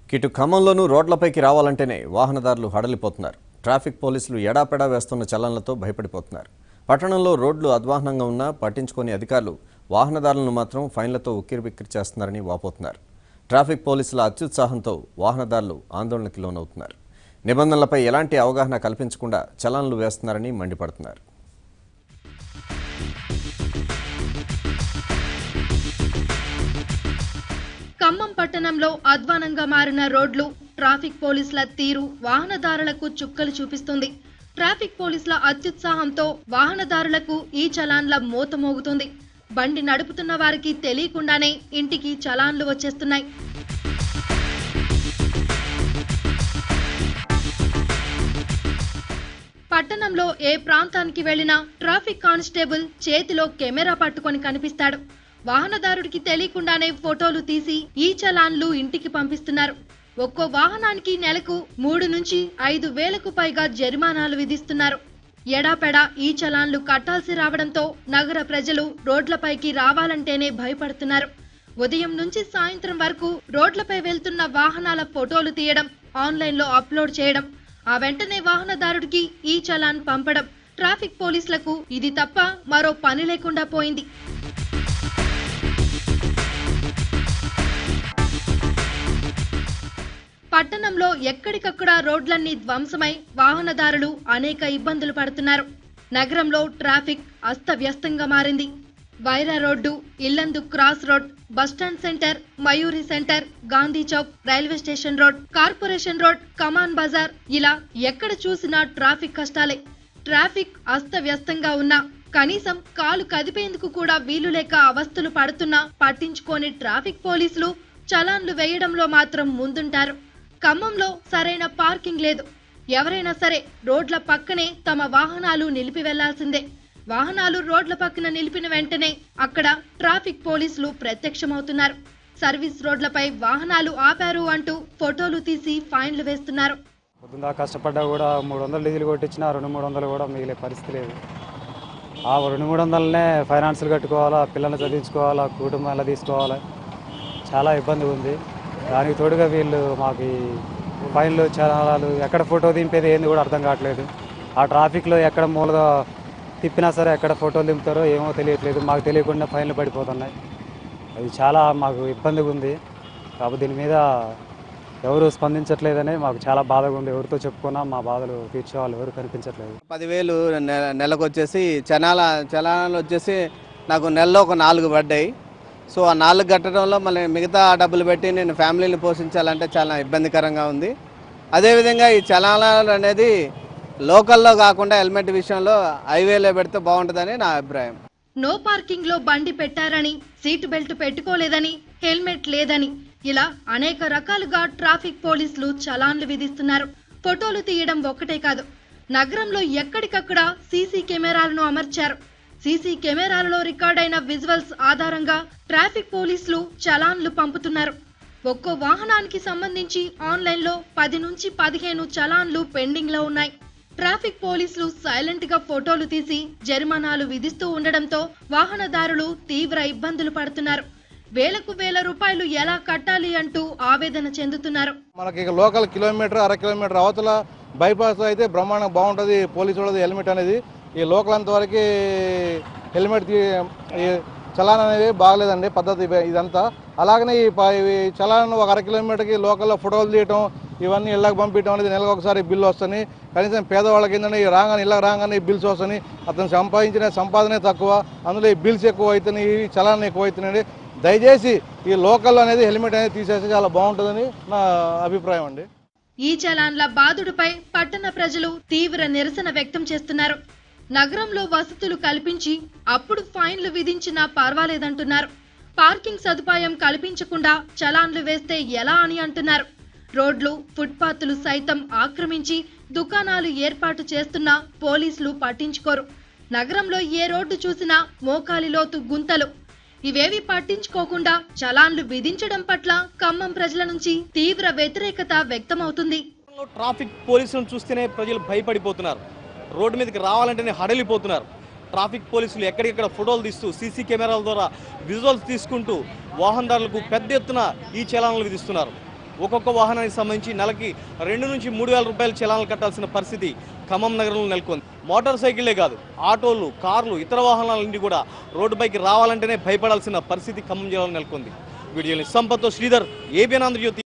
ఇటు ఖమ్మంలోనూ రోడ్లపైకి రావాలంటేనే వాహనదారులు హడలిపోతున్నారు ట్రాఫిక్ పోలీసులు ఎడాపెడా వేస్తున్న చలనలతో భయపడిపోతున్నారు పట్టణంలో రోడ్లు అధ్వాహనంగా ఉన్నా పట్టించుకొని అధికారులు వాహనదారులను మాత్రం ఫైన్లతో ఉక్కిరిబిక్కిరి చేస్తున్నారని వాపోతున్నారు ట్రాఫిక్ పోలీసుల అత్యుత్సాహంతో వాహనదారులు ఆందోళనకి లోనవుతున్నారు నిబంధనలపై ఎలాంటి అవగాహన కల్పించకుండా చలనలు వేస్తున్నారని మండిపడుతున్నారు ఖమ్మం పట్టణంలో అధ్వానంగా మారిన రోడ్లు ట్రాఫిక్ పోలీసుల తీరు వాహనదారులకు చుక్కలు చూపిస్తుంది ట్రాఫిక్ పోలీసుల అత్యుత్సాహంతో వాహనదారులకు ఈ చలాన్ల మోత మోగుతుంది బండి నడుపుతున్న వారికి తెలియకుండానే ఇంటికి చలాన్లు వచ్చేస్తున్నాయి పట్టణంలో ఏ ప్రాంతానికి వెళ్లినా ట్రాఫిక్ కానిస్టేబుల్ చేతిలో కెమెరా పట్టుకొని కనిపిస్తాడు వాహనదారుడికి తెలియకుండానే ఫోటోలు తీసి ఈ చలాన్లు ఇంటికి పంపిస్తున్నారు ఒక్కో వాహనానికి నెలకు మూడు నుంచి ఐదు వేలకు పైగా జరిమానాలు విధిస్తున్నారు ఎడాపెడా ఈ చలాన్లు కట్టాల్సి రావడంతో నగర ప్రజలు రోడ్లపైకి రావాలంటేనే భయపడుతున్నారు ఉదయం నుంచి సాయంత్రం వరకు రోడ్లపై వెళ్తున్న వాహనాల ఫోటోలు తీయడం ఆన్లైన్లో అప్లోడ్ చేయడం ఆ వెంటనే వాహనదారుడికి ఈ చలాన్ పంపడం ట్రాఫిక్ పోలీసులకు ఇది తప్ప మరో పని లేకుండా పోయింది పట్టణంలో ఎక్కడికక్కడ రోడ్లన్నీ ధ్వంసమై వాహనదారులు అనేక ఇబ్బందులు పడుతున్నారు నగరంలో ట్రాఫిక్ అస్తవ్యస్తంగా మారింది Wyra road Yellandu cross road bus stand centre Mayuri centre Gandhi Chowk railway station road corporation road Kaman Bazar ఇలా ఎక్కడ చూసినా ట్రాఫిక్ కష్టాలే ట్రాఫిక్ అస్తవ్యస్తంగా ఉన్నా కనీసం కాలు కదిపేందుకు కూడా వీలు లేక అవస్థలు పడుతున్నా పట్టించుకోని ట్రాఫిక్ పోలీసులు చలాన్లు వేయడంలో మాత్రం ముందుంటారు ఖమ్మంలో సరైన పార్కింగ్ లేదు ఎవరైనా సరే రోడ్ల పక్కనే తమ వాహనాలు నిలిపి వెళ్లాల్సిందే వాహనాలు రోడ్ల పక్కన నిలిపిన వెంటనే అక్కడ ట్రాఫిక్ పోలీసులు ప్రత్యక్షమవుతున్నారు సర్వీస్ రోడ్లపై వాహనాలు ఆపారు అంటూ ఫోటోలు తీసి ఫైన్లు వేస్తున్నారు పొద్దున్న కష్టపడ్డా కూడా మూడు వందలు డీజిల్ కొట్టించిన రెండు మూడు వందలు కూడా మిగిలే పరిస్థితి లేదు ఆ రెండు మూడు వందలనే ఫైనాన్సులు కట్టుకోవాలా పిల్లల్ని చదివించుకోవాలా కుటుంబం ఎలా తీసుకోవాలా చాలా ఇబ్బంది ఉంది దానికి తోడుగా వీళ్ళు మాకు ఈ ఫైన్లు చలానాలు ఎక్కడ ఫోటో దింపేది ఏంది కూడా అర్థం కావట్లేదు ఆ ట్రాఫిక్లో ఎక్కడ మూలగా తిప్పినా సరే ఎక్కడ ఫోటోలు దింపుతారో ఏమో తెలియట్లేదు మాకు తెలియకుండా ఫైన్లు పడిపోతున్నాయి అది చాలా మాకు ఇబ్బందిగా ఉంది కాబట్టి దీని మీద ఎవరు స్పందించట్లేదని మాకు చాలా బాధగా ఉంది ఎవరితో చెప్పుకున్నా మా బాధలు తీర్చే వాళ్ళు ఎవరు కనిపించట్లేదు పదివేలు నె నెలకు వచ్చేసి చనాల చలానాలు వచ్చేసి నాకు నెలలో ఒక నాలుగు పడ్డాయి సో ఆ నాలుగు కట్టడంలో మళ్ళీ మిగతా డబ్బులు పెట్టి నేను ఫ్యామిలీని పోషించాలంటే చాలా ఇబ్బందికరంగా ఉంది అదేవిధంగా ఈ చలానాలు అనేది లోకల్లో కాకుండా హెల్మెట్ విషయంలో హైవేలో పెడితే బాగుంటుందని నా అభిప్రాయం నో పార్కింగ్ లో బండి పెట్టారని సీట్ బెల్ట్ పెట్టుకోలేదని హెల్మెట్ లేదని ఇలా అనేక రకాలుగా ట్రాఫిక్ పోలీసులు చలాన్లు విధిస్తున్నారు ఫోటోలు తీయడం ఒక్కటే కాదు నగరంలో ఎక్కడికక్కడ సీసీ కెమెరాలను అమర్చారు సీసీ కెమెరాలలో రికార్డైన విజువల్స్ ఆధారంగా ట్రాఫిక్ పోలీసులు చలాన్లు పంపుతున్నారు ఒక్కో వాహనానికి సంబంధించి ఆన్లైన్లో పది నుంచి పదిహేను చలాన్లు పెండింగ్ లో ఉన్నాయి ట్రాఫిక్ పోలీసులు సైలెంట్ గా ఫోటోలు తీసి జరిమానాలు విధిస్తూ ఉండడంతో వాహనదారులు తీవ్ర ఇబ్బందులు పడుతున్నారు వేలకు వేల రూపాయలు ఎలా కట్టాలి అంటూ ఆవేదన చెందుతున్నారు మనకి ఇక లోకల్ కిలోమీటర్ అర కిలోమీటర్ అవతల బైపాస్ అయితే బ్రహ్మాండంగా బాగుంటుంది పోలీసు వాళ్ళది హెల్మెట్ అనేది ఈ లోకల్ అంతవరకు హెల్మెట్ తీ- ఈ చలాన్ అనేది బాగలేదండి పద్ధతి ఇవ- ఇదంతా అలాగనే ఈ ప- ఈ చలాన్ ఒక అర కిలోమీటర్కి లోకల్లో ఫోటోలు తీయటం ఇవన్నీ ఇళ్ళకి పంపించడం అనేది నెలకు ఒకసారి బిల్లు వస్తుంది కనీసం పేదవాళ్ళకి ఏంటంటే ఈ రాగానే ఇళ్ళకి రాగానే ఈ బిల్స్ వస్తున్నాయి అతను సంపాదించిన సంపాదనే తక్కువ అందులో ఈ బిల్స్ ఎక్కువ అవుతున్నాయి ఈ చలాన్ ఎక్కువ అవుతున్నాయి దయచేసి ఈ లోకల్ అనేది హెల్మెట్ అనేది తీసేస్తే చాలా బాగుంటుందని నా అభిప్రాయం అండి ఈ చలాన్ల బాధుడిపై పట్టణ ప్రజలు తీవ్ర నిరసన వ్యక్తం చేస్తున్నారు నగరంలో వసతులు కల్పించి అప్పుడు ఫైన్లు విధించినా పర్వాలేదంటున్నారు పార్కింగ్ సదుపాయం కల్పించకుండా చలాన్లు వేస్తే ఎలా అని అంటున్నారు రోడ్లు ఫుట్పాత్లు సైతం ఆక్రమించి దుకాణాలు ఏర్పాటు చేస్తున్నా పోలీసులు పట్టించుకోరు నగరంలో ఏ రోడ్డు చూసినా మోకాలి లోతు గుంతలు ఇవేవి పట్టించుకోకుండా చలాన్లు విధించడం పట్ల ఖమ్మం ప్రజల నుంచి తీవ్ర వ్యతిరేకత వ్యక్తమవుతుంది లో ట్రాఫిక్ పోలీసులను చూస్తేనే ప్రజలు భయపడిపోతున్నారు రోడ్డు మీదకి రావాలంటేనే హడలిపోతున్నారు ట్రాఫిక్ పోలీసులు ఎక్కడికెక్కడ ఫోటోలు తీస్తూ సీసీ కెమెరాల ద్వారా విజువల్స్ తీసుకుంటూ వాహనదారులకు పెద్ద ఎత్తున ఈ చలానాలు విధిస్తున్నారు ఒక్కొక్క వాహనానికి సంబంధించి నెలకి రెండు నుంచి మూడు వేల రూపాయలు చలానాలు కట్టాల్సిన పరిస్థితి ఖమ్మం నగరంలో నెలకొంది మోటార్ సైకిళ్లే కాదు ఆటోలు కార్లు ఇతర వాహనాల నుండి కూడా రోడ్డుపైకి రావాలంటేనే భయపడాల్సిన పరిస్థితి ఖమ్మం జిల్లాలో నెలకొంది వీడియోని సంపత్తో శ్రీధర్ ఏబిఎన్ ఆంధ్రజ్యోతి